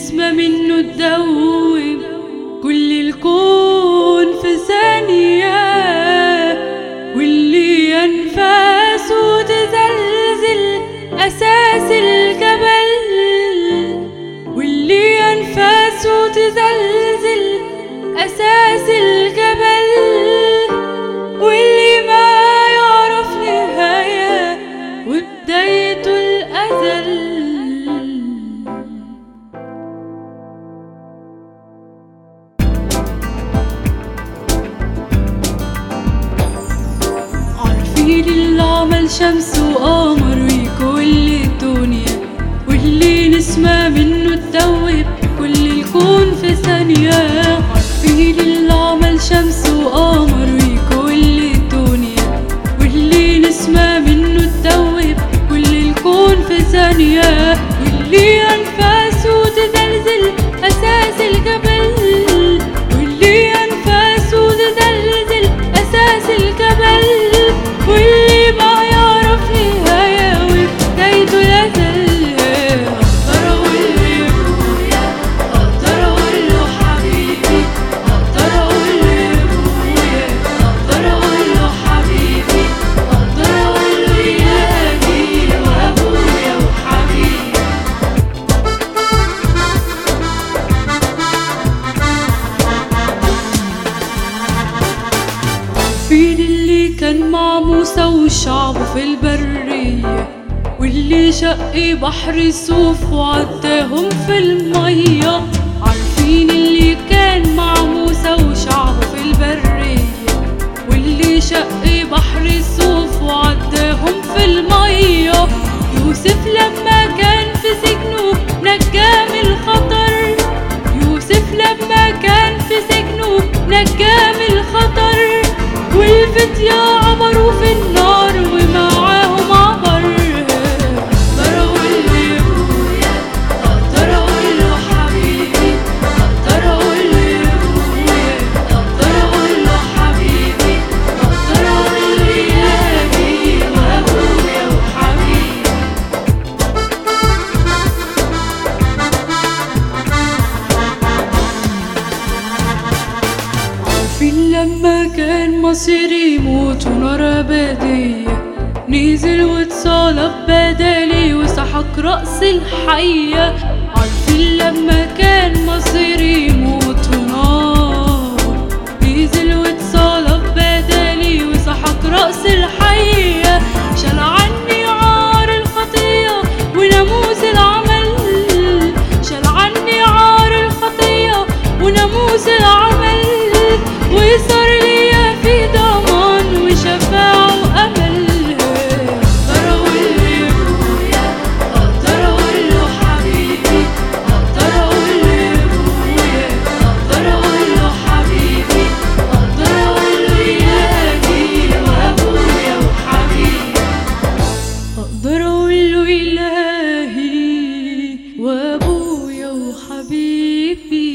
نسمة منه تدوب كل الكون في ثانية واللي أنفاسه تزلزل أساس الجبل واللي أنفاسه تزلزل أساس الجبل واللي ما يعرف نهاية وبدايته الأزل عارفين اللي عمل شمس وقمر وكل الدنيا واللي نسمة منه تدوب كل الكون في ثانية عارفين اللي عمل شمس وقمر وكل الدنيا واللي نسمة منه تدوب كل الكون في ثانية واللي أنفاسه تزلزل أساس الجبل واللي أنفاسه تزلزل أساس الجبل واللي ما يعرف نهاية وبدايته الأزل أقدر أقول له أبويا أقدر أقول له حبيبي أقدر أقول له أبويا أقدر أقول له حبيبي أقدر أقول له إلهي وأبويا وحبيبي فين اللي كان مع موسى وشعبه في البرية واللي شق بحر صوف وعداهم في المية عارفين اللي كان مع موسى وشعبه في البرية واللي شق بحر صوف وعداهم في المية يوسف لما كان في سجنه نجاه من الخطر يوسف لما كان في سجنه نجاه من الخطر والفتية عبروا في النار ومعاهم عبر أقدر أقول له أبويا أقدر أقول له حبيبي أقدر أقول له أبويا أقدر أقول له حبيبي أقدر أقول له إلهي وأبويا وحبيبي عارفين لما كان مصيري يموت ونار أبدية نزل واتصلب بدالي وسحق رأس الحية عارفين لما كان مصيري يموت ونار نزل واتصلب بدالي وسحق رأس الحية شال عني عار الخطية وناموس العمل شال عني عار الخطية وناموس العمل وصار ليا في ضمان وشفاعة وأمل أقدر أقول له أبويا أقدر أقول له حبيبي أقدر أقول له أبويا أقدر أقول له حبيبي أقدر أقول له إلهي وأبويا وحبيبي أقدر أقول له إلهي وأبويا وحبيبي